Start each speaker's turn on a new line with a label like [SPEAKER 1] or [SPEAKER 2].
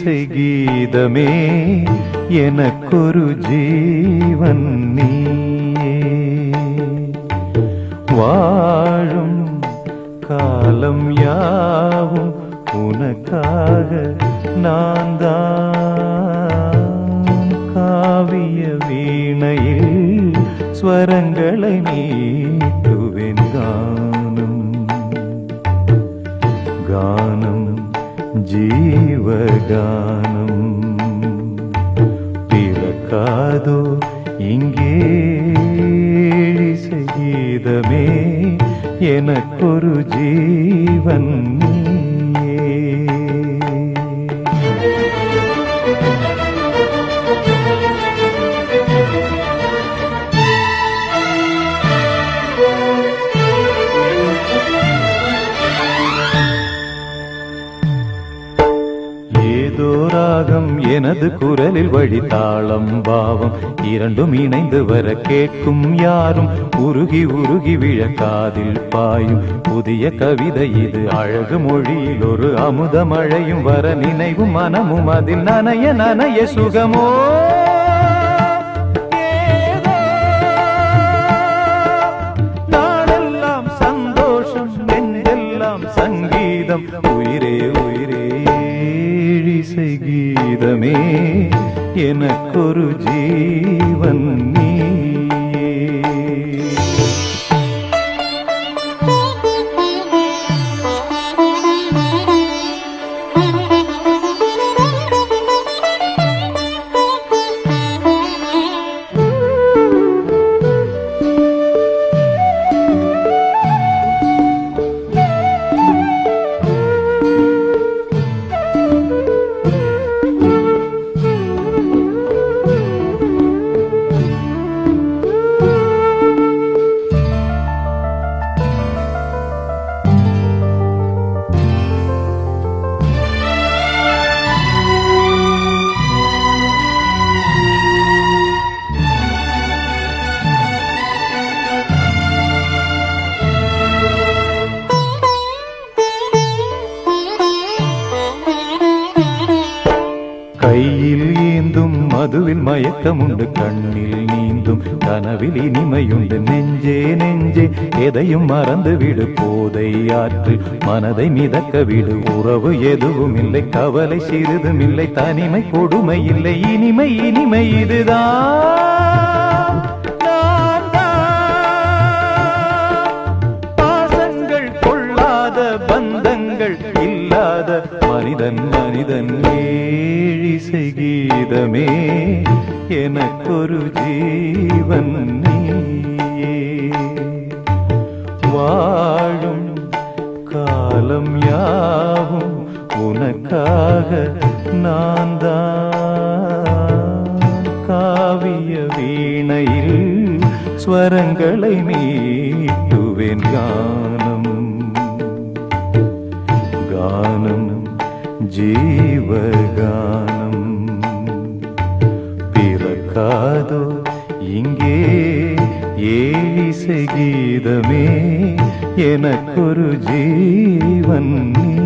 [SPEAKER 1] ஏழிசை கீதமே எனக்கொரு ஜீவன் நீயே வாழும் காலம் யாவும் உனக்காக நான் தான் காவிய வீணையில் ஸ்வரங்களை நீட்டுவேன் கானம் கானம் ஜீவகானம் பிறக்காதோ இங்கே சங்கீதமே எனக்கொரு ஜீவன் நீயே ஏதோ ராகம் எனது குரலில் வழி தாளம் பாவம் இரண்டும் இணைந்து வர கேட்கும் யாரும் உருகி உருகி விழ காதில் பாயும் புதிய கவிதை இது அழகு மொழியில் ஒரு அமுத மழையும் வர நினைவும் மனமும் அதில் நனைய நனைய சுகமோ ஏதோ நாளெல்லாம் சந்தோஷம் நெஞ்செல்லாம் சங்கீதம் உயிரே உயிரே ஏழிசை கீதமே எனக்கொரு ஜீவன் நீயே கையில் ஏந்தும் மதுவில் மயக்கமுண்டு கண்ணில் நீந்தும் கனவில் இனிமையுண்டு நெஞ்சே நெஞ்சே எதையும் மறந்து விடு போதை ஆற்று மனதை மிதக்க விடு உறவு எதுவும் இல்லை கவலை சிறிதும் இல்லை தனிமை கொடுமை இல்லை இனிமை இனிமை இதுதான் நான் தான். பாசங்கள் கொள்ளாத பந்தங்கள் இல்லாத மனிதன் மனிதன் ஏழிசை கீதமே எனக்கொரு ஜீவன் நீயே வாழும் காலம் யாவும் உனக்காக நான் தான் காவிய வீணையில் ஸ்வரங்களை மீட்டுவேன் கானம் கானம் ஜீவகானம் பிறக்காதோ இங்கே ஏழிசை கீதமே எனக்கொரு ஜீவன் நீ